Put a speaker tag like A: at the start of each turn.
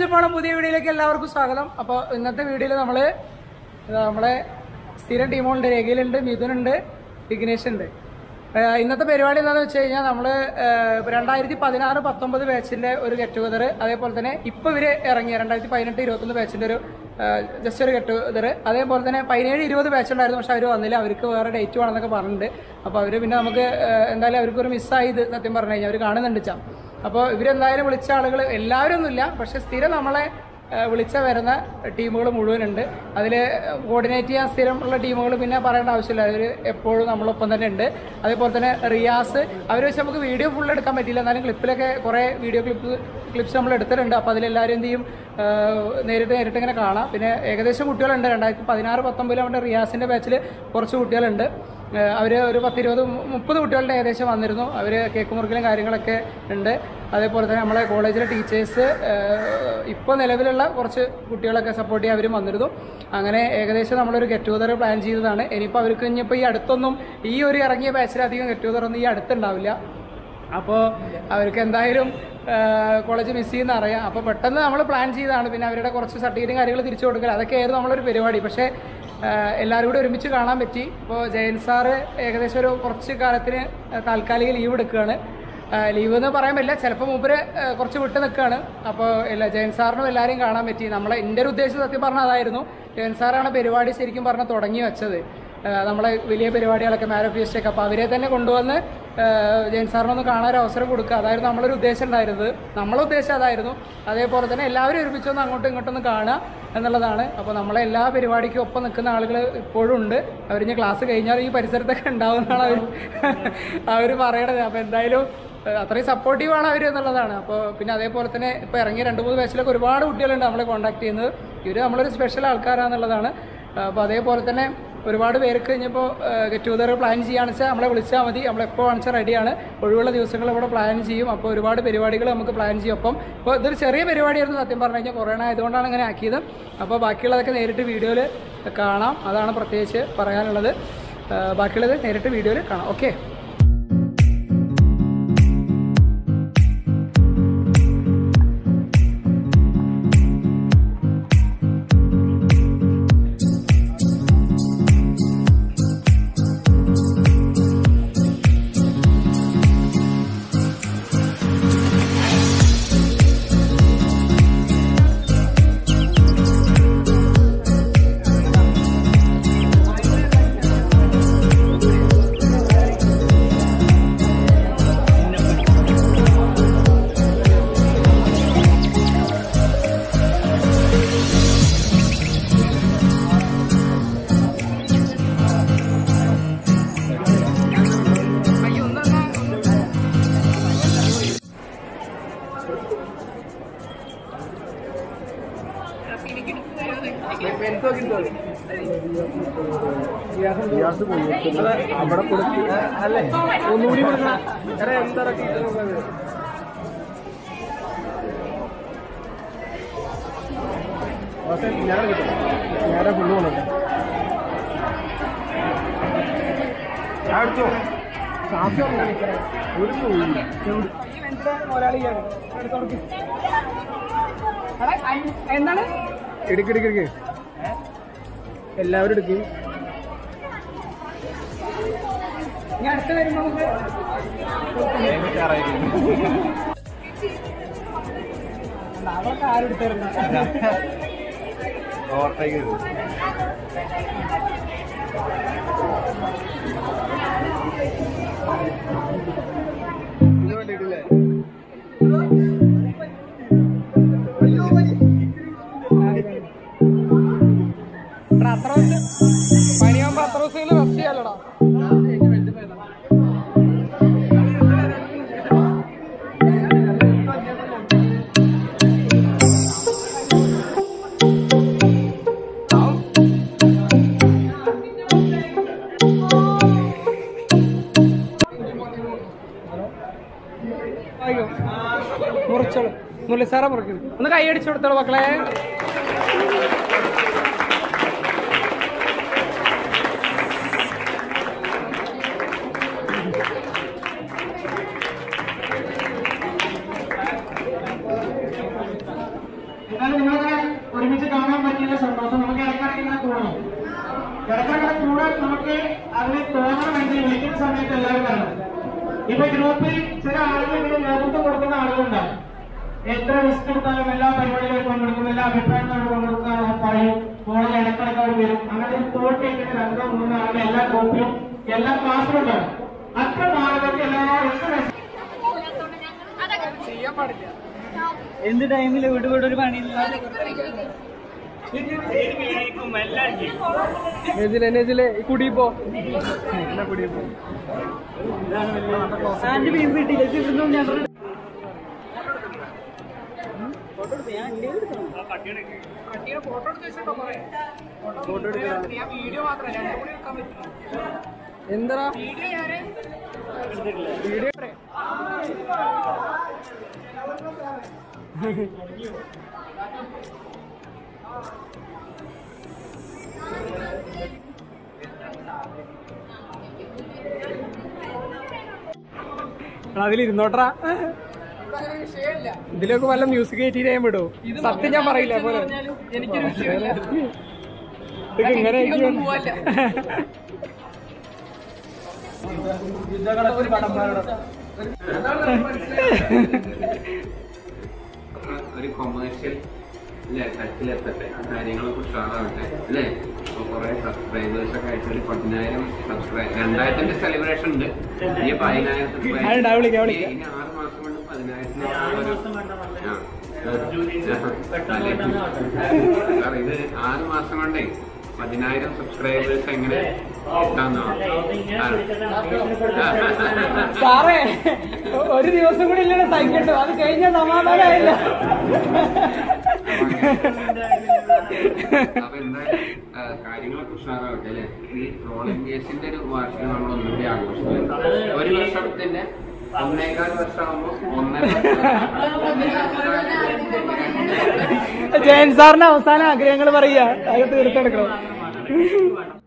A: സ്ലിപ്പാണ് പുതിയ വീഡിയോയിലേക്ക് എല്ലാവർക്കും സ്വാഗതം അപ്പോൾ ഇന്നത്തെ വീഡിയോയിൽ നമ്മൾ നമ്മളെ സ്ഥിരം ടീമുകളുണ്ട് രേഖയിലുണ്ട് മിഥുനുണ്ട് വിഘ്നേഷ് ഉണ്ട് ഏഹ് ഇന്നത്തെ പരിപാടി എന്താണെന്ന് വെച്ച് കഴിഞ്ഞാൽ നമ്മൾ രണ്ടായിരത്തി പതിനാറ് പത്തൊമ്പത് ബാച്ചിൻ്റെ ഒരു ഗെറ്റ് ടുഗദർ അതേപോലെ തന്നെ ഇപ്പോൾ ഇവർ ഇറങ്ങിയ രണ്ടായിരത്തി പതിനെട്ട് ഇരുപത്തൊന്ന് ബാച്ചിൻ്റെ ഒരു ജസ്റ്റ് ഒരു ഗെറ്റ് ടുഗദർ അതേപോലെ തന്നെ പതിനേഴ് ഇരുപത് ബാച്ച് ഉണ്ടായിരുന്നു പക്ഷെ അവർ വന്നില്ല അവർക്ക് വേറെ ഡേറ്റ് വേണമെന്നൊക്കെ പറഞ്ഞിട്ടുണ്ട് അപ്പോൾ അവർ പിന്നെ നമുക്ക് ഏഹ് എന്തായാലും അവർക്കൊരു മിസ്സായി ഇത് സത്യം പറഞ്ഞു കഴിഞ്ഞാൽ അവർ കാണുന്നുണ്ട് ചാ അപ്പോൾ ഇവരെന്തായാലും വിളിച്ച ആളുകൾ എല്ലാവരും ഒന്നുമില്ല പക്ഷെ സ്ഥിരം നമ്മളെ ഏഹ് വിളിച്ച വരുന്ന ടീമുകൾ മുഴുവനുണ്ട് അതിൽ കോർഡിനേറ്റ് ചെയ്യാൻ സ്ഥിരമുള്ള ടീമുകൾ പിന്നെ പറയേണ്ട ആവശ്യമില്ല അവർ എപ്പോഴും നമ്മളൊപ്പം തന്നെ ഉണ്ട് അതേപോലെ തന്നെ റിയാസ് അവർ വെച്ച് നമുക്ക് വീഡിയോ ഫുൾ എടുക്കാൻ പറ്റില്ല എന്നാലും ക്ലിപ്പിലൊക്കെ കുറേ വീഡിയോ ക്ലിപ്പ് ക്ലിപ്സ് നമ്മൾ എടുത്തിട്ടുണ്ട് അപ്പോൾ അതിലെല്ലാവരും എന്ത് ചെയ്യും ഏഹ് നേരിട്ട് നേരിട്ട് ഇങ്ങനെ കാണാം പിന്നെ ഏകദേശം കുട്ടികളുണ്ട് രണ്ടായിരത്തി പതിനാറ് പത്തൊമ്പതിൽ നമ്മുടെ റിയാസിൻ്റെ ബാച്ചിൽ കുറച്ച് കുട്ടികളുണ്ട് അവർ ഒരു പത്തിരുപത് മു- മുപ്പത് കുട്ടികളുടെ ഏകദേശം വന്നിരുന്നു അവർ കേക്ക് മുറിക്കലും കാര്യങ്ങളൊക്കെ ഉണ്ട് അതേപോലെ തന്നെ നമ്മളെ കോളേജിലെ ടീച്ചേഴ്സ് ഇപ്പോൾ നിലവിലുള്ള കുറച്ച് കുട്ടികളൊക്കെ സപ്പോർട്ട് ചെയ്യാൻ അവരും വന്നിരുന്നു അങ്ങനെ ഏകദേശം നമ്മളൊരു ഗെറ്റ് ടുഗദർ പ്ലാൻ ചെയ്തതാണ് ഇനിയിപ്പോൾ അവർക്ക് ഇനിയിപ്പോൾ ഈ അടുത്തൊന്നും ഈ ഒരു ഇറങ്ങിയ ബാച്ചിലധികം ഗെറ്റ് ടുഗദർ ഒന്നും ഈ അടുത്തുണ്ടാവില്ല അപ്പോൾ അവർക്ക് എന്തായാലും കോളേജ് മിസ് ചെയ്യുന്ന അറിയാം അപ്പോൾ പെട്ടെന്ന് നമ്മൾ പ്ലാൻ ചെയ്തതാണ് പിന്നെ അവരുടെ കുറച്ച് സർട്ടിഫിക്കറ്റും കാര്യങ്ങൾ തിരിച്ചു കൊടുക്കൽ അതൊക്കെയായിരുന്നു നമ്മളൊരു പരിപാടി പക്ഷേ ആഹ് എല്ലാവരും കൂടെ ഒരുമിച്ച് കാണാൻ പറ്റി ഇപ്പോൾ ജയൻ സാറ് ഏകദേശം ഒരു കുറച്ച് കാലത്തിന് താൽക്കാലിക ലീവ് എടുക്കുകയാണ് ലീവ് എന്ന് പറയാൻ പറ്റില്ല ചിലപ്പോൾ മൂപ്പര് ആഹ് കുറച്ച് വിട്ട് നിൽക്കുകയാണ് അപ്പോൾ എല്ലാ ജയൻ സാറിനും എല്ലാവരെയും കാണാൻ പറ്റി നമ്മളെ എൻ്റെ ഒരു ഉദ്ദേശം സത്യം പറഞ്ഞാൽ അതായിരുന്നു ജയൻ സാറാണ് പരിപാടി ശരിക്കും പറഞ്ഞാൽ തുടങ്ങി വെച്ചത് ആഹ് നമ്മളെ വലിയ പരിപാടികളൊക്കെ മാരോഫിയസ്റ്റ് ഒക്കെ അപ്പോൾ അവരെ തന്നെ കൊണ്ടുവന്ന് ആഹ് ജയൻ സാറിനൊന്ന് കാണാൻ ഒരു അവസരം കൊടുക്കുക അതായിരുന്നു നമ്മളൊരു ഉദ്ദേശം ഉണ്ടായിരുന്നത് നമ്മളെ ഉദ്ദേശം അതായിരുന്നു അതേപോലെ തന്നെ എല്ലാവരും ഒരുമിച്ചൊന്ന് അങ്ങോട്ടും ഇങ്ങോട്ടൊന്ന് കാണുക എന്നുള്ളതാണ് അപ്പോൾ നമ്മളെ എല്ലാ പരിപാടിക്കും ഒപ്പം നിൽക്കുന്ന ആളുകൾ ഇപ്പോഴും ഉണ്ട് അവരിഞ്ഞ് ക്ലാസ് കഴിഞ്ഞാൽ ഈ പരിസരത്തൊക്കെ ഉണ്ടാവുമെന്നാണ് അവർ അവർ പറയണത് അപ്പോൾ എന്തായാലും ഏഹ് അത്രയും സപ്പോർട്ടീവാണ് അവർ എന്നുള്ളതാണ് അപ്പോൾ പിന്നെ അതേപോലെ തന്നെ ഇപ്പോൾ ഇറങ്ങിയ രണ്ട് മൂന്ന് ബാച്ചിലൊക്കെ ഒരുപാട് കുട്ടികളുണ്ട് നമ്മളെ കോൺടാക്ട് ചെയ്യുന്നത് ഇവർ നമ്മളൊരു സ്പെഷ്യൽ ആൾക്കാരാണെന്നുള്ളതാണ് അപ്പോൾ അതേപോലെ തന്നെ ഒരുപാട് പേർക്ക് ഇനിയിപ്പോൾ ഗെറ്റ് ടുഗദർ പ്ലാൻ ചെയ്യുകയാണെന്ന് വെച്ചാൽ നമ്മളെ വിളിച്ചാൽ മതി നമ്മളെപ്പോൾ കാണിച്ചാൽ റെഡിയാണ് ഒഴിവുള്ള ദിവസങ്ങൾ ഇവിടെ പ്ലാൻ ചെയ്യും അപ്പോൾ ഒരുപാട് പരിപാടികൾ നമുക്ക് പ്ലാൻ ചെയ്യും അപ്പം ഇപ്പോൾ ഇതൊരു ചെറിയ പരിപാടിയായിരുന്നു സത്യം പറഞ്ഞു കഴിഞ്ഞാൽ കൊറോണ ആയതുകൊണ്ടാണ് ഇങ്ങനെ ആക്കിയത് അപ്പോൾ ബാക്കിയുള്ളതൊക്കെ നേരിട്ട് വീഡിയോയിൽ കാണാം അതാണ് പ്രത്യേകിച്ച് പറയാനുള്ളത് ഏഹ് ബാക്കിയുള്ളത് നേരിട്ട് വീഡിയോയിൽ കാണാം ഓക്കെ
B: അവിടെ കൊടുത്ത് അല്ലേ ഒന്നുകൂടി എന്തിറക്കി ഞാൻ കിട്ടും നേരെ ഫുള്ള് കൊണ്ടു അടിച്ചോ സാഫി ഒരു പോയില്ല
A: എന്താണ്
B: എടുക്കെടുക്കെ എല്ലാവരും എടുക്കും
A: ഞാൻ അടുത്ത് വരുമ്പോൾ നമുക്ക് അവർക്ക് ആരും എടുത്തിരുന്നു
B: ഇത് വേണ്ടിയിട്ടില്ലേ
A: എടാ, അത്ര ദിവസം പനിയാകുമ്പോ അത്ര ദിവസം റെസ്റ്റ് ചെയ്യാലടാ അയ്യോ മുറിച്ചോളൂ മുരളി സാറാ മുറിക്കുന്നു ഒന്ന് കൈ അടിച്ചു കൊടുത്തോളൂ മക്കളെ
C: എന്നാലും നിങ്ങളെ ഒരുമിച്ച് കാണാൻ പറ്റിയ സന്തോഷം നമുക്ക് ഇടയ്ക്കിടയ്ക്ക് ഇങ്ങനെ കൂടണം ഇടയ്ക്കിടയ്ക്ക് കൂടാൻ നമുക്ക് അതിന് തോന്നണമെങ്കിൽ വിളിക്കുന്ന സമയത്ത് എല്ലാവരും വരണം ഇപ്പൊ ഗ്രൂപ്പിൽ ചില ആളുകൾ ഇങ്ങനെ നേതൃത്വം കൊടുക്കുന്ന ആളുകളുണ്ടാവും എത്ര റിസ്ക് എടുത്താലും എല്ലാ പരിപാടികളിലും പങ്കെടുക്കും എല്ലാ അഭിപ്രായങ്ങളും പങ്കെടുക്കാൻ പറയും കോളേജ് ഇടയ്ക്കിടയ്ക്ക് അവർ വരും അങ്ങനെ ഒരു തോട്ട് ഇങ്ങനെ രണ്ടോ മൂന്നോ ആളുകൾ എല്ലാ ഗ്രൂപ്പിലും എല്ലാ ക്ലാസ്സിലും ഉണ്ടാവും അത്തരം ആളുകൾക്ക് എല്ലാവരും എന്ത് വിഷമം
A: ചെയ്യാൻ പാടില്ല
B: എന്ത് ടൈമില് വീട് വീട് ഒരു പണിയില്ല നെജിലെ നെജിലെ കുടി പോ കുടി പോ ആന്റി മീൻ കിട്ടിയില്ല ചിരുന്നു ഞാൻ
A: കട്ടിയുടെ ഫോട്ടോ എടുത്ത് വെച്ചിട്ടോ കുറെ ഫോട്ടോ ഞാൻ വീഡിയോ മാത്രമേ രണ്ടും കൂടി എടുക്കാൻ പറ്റില്ല
B: എന്താ
A: വീഡിയോ ഞാന്
B: വീഡിയോ അതിലിരുന്നോട്ടാ
A: അങ്ങനെ വിഷയമില്ല
B: ഇതിലൊക്കെ വല്ല മ്യൂസിക് കയറ്റി ഞാൻ വിടൂ സത്യം ഞാൻ പറയില്ല പോലെ
A: എനിക്കൊരു വിഷയമില്ല
B: ഇതൊക്കെ ഇങ്ങനെ
A: ഒന്നും പോവല്ല
D: ഒരു കൊമേഴ്ഷ്യൽ അല്ലേ ടച്ചിലെത്തട്ടെ ആ കാര്യങ്ങളൊക്കെ ഉഷാറാവട്ടെ അല്ലേ അപ്പൊ കുറെ സബ്സ്ക്രൈബേഴ്സ് ഒക്കെ ആയിട്ട് ഒരു പതിനായിരം സബ്സ്ക്രൈബ് രണ്ടായിരത്തിന്റെ സെലിബ്രേഷൻ ഉണ്ട് ഇനി പതിനായിരത്തി
B: ആ, ഉണ്ടാവും, വിളിക്കാം, വിളിക്കാം.
D: ഇനി ആറ് മാസം കൊണ്ട് പതിനായിരത്തിന് ആ. സാർ ഇത് ആറ് മാസം കൊണ്ടേ പതിനായിരം സബ്സ്ക്രൈബേഴ്സ് എങ്ങനെ കിട്ടാന്നോ
B: സാറേ ഒരു ദിവസം കൂടി ഇല്ലേ സഹിക്കട്ടോ അത് കഴിഞ്ഞ സമാധാനമായില്ല
D: അപ്പൊ എന്തായാലും ആ, കാര്യങ്ങളൊക്കെ ഉഷാറാവട്ടെ അല്ലെ ഈ ട്രോളിംഗ് കേസിന്റെ ഒരു വാർഷികം നമ്മൾ ഒന്നുകൂടി ആഘോഷിക്കും ഒരു വർഷത്തിന്റെ ഒന്നേകാൽ വർഷമാകുമ്പോ ഒന്നര
B: ജയൻ സാറിന്റെ അവസാന ആഗ്രഹങ്ങൾ പറയാ അത് തീർത്തെടുക്കണം